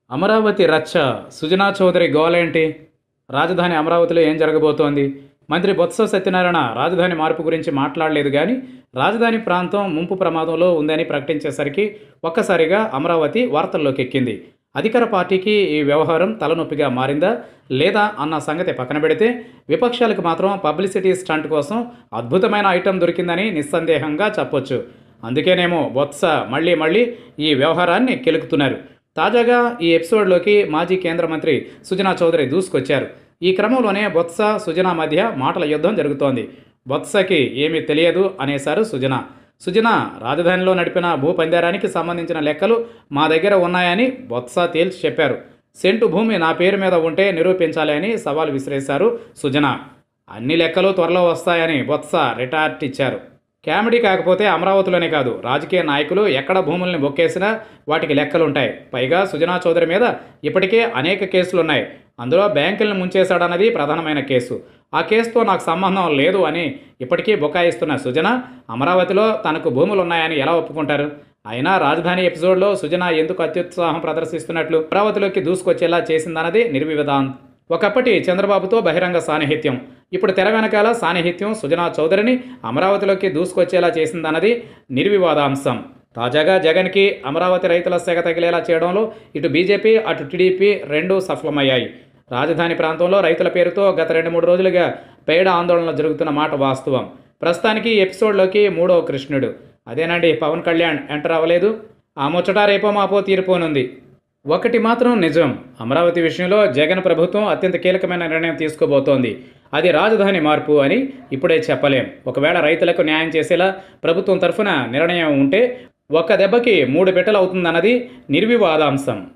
అమరావతి రచ్చ సుజనా చౌదరి గోలేంటి రాజధాని అమరావతిలో ఏం జరగబోతోంది మంత్రి బొత్స సత్యనారాయణ రాజధాని మార్పు గురించి మాట్లాడలేదు కానీ రాజధాని ప్రాంతం ముంపు ప్రమాదంలో ఉందని ప్రకటించేసరికి ఒక్కసారిగా అమరావతి వార్తల్లోకి ఎక్కింది అధికార పార్టీకి ఈ వ్యవహారం తలనొప్పిగా మారిందా లేదా అన్న సంగతి పక్కన పెడితే విపక్షాలకు మాత్రం పబ్లిసిటీ స్టంట్ కోసం అద్భుతమైన ఐటెం దొరికిందని నిస్సందేహంగా చెప్పొచ్చు అందుకేనేమో బొత్స మళ్ళీ మళ్ళీ ఈ వ్యవహారాన్ని కెలుకుతున్నారు తాజాగా ఈ ఎపిసోడ్లోకి మాజీ కేంద్ర మంత్రి సుజనా చౌదరి దూసుకొచ్చారు ఈ క్రమంలోనే బొత్స సుజనా మధ్య మాటల యుద్ధం జరుగుతోంది బొత్సకి ఏమీ తెలియదు అనేశారు సుజన సుజన రాజధానిలో నడిపిన భూపందేరానికి సంబంధించిన లెక్కలు మా దగ్గర ఉన్నాయని బొత్స తేల్చి చెప్పారు సెంటు భూమి నా పేరు మీద ఉంటే నిరూపించాలి అని సవాల్ విసిరేశారు సుజన అన్ని లెక్కలు త్వరలో వస్తాయని బొత్స రిటార్ట్ ఇచ్చారు కామెడీ కాకపోతే అమరావతిలోనే కాదు రాజకీయ నాయకులు ఎక్కడ భూముల్ని బొక్కేసినా వాటికి లెక్కలుంటాయి పైగా సుజనా చౌదరి మీద ఇప్పటికే అనేక కేసులున్నాయి అందులో బ్యాంకులను ముంచేశాడన్నది ప్రధానమైన కేసు ఆ కేసుతో నాకు సంబంధం లేదు అని ఇప్పటికీ బుకాయిస్తున్న సుజన అమరావతిలో తనకు భూములు ఉన్నాయని ఎలా ఒప్పుకుంటారు అయినా రాజధాని ఎపిసోడ్లో సుజన ఎందుకు అత్యుత్సాహం ప్రదర్శిస్తున్నట్లు అమరావతిలోకి దూసుకొచ్చేలా చేసిందన్నది నిర్వివాదం ఒకప్పటి చంద్రబాబుతో బహిరంగ సాన్నిహిత్యం ఇప్పుడు తెర వెనకాల సాన్నిహిత్యం సుజనా చౌదరిని అమరావతిలోకి దూసుకొచ్చేలా చేసిందన్నది నిర్వివాదాంశం తాజాగా జగన్కి అమరావతి రైతుల సెగ తగిలేలా చేయడంలో ఇటు బీజేపీ అటు టీడీపీ రెండూ సఫలమయ్యాయి రాజధాని ప్రాంతంలో రైతుల పేరుతో గత రెండు మూడు రోజులుగా పేడ ఆందోళనలు జరుగుతున్న మాట వాస్తవం ప్రస్తుతానికి ఈ ఎపిసోడ్లోకి మూడో కృష్ణుడు అదేనండి పవన్ కళ్యాణ్ ఎంటర్ అవ్వలేదు ఆ ముచ్చట రేపో మాపో తీరిపోనుంది ఒకటి మాత్రం నిజం అమరావతి విషయంలో జగన్ ప్రభుత్వం అత్యంత కీలకమైన నిర్ణయం తీసుకోబోతోంది అది రాజధాని మార్పు అని ఇప్పుడే చెప్పలేం ఒకవేళ రైతులకు న్యాయం చేసేలా ప్రభుత్వం తరఫున నిర్ణయం ఉంటే ఒక్క దెబ్బకి మూడు బిడ్డలు అవుతుందన్నది నిర్వివాదాంశం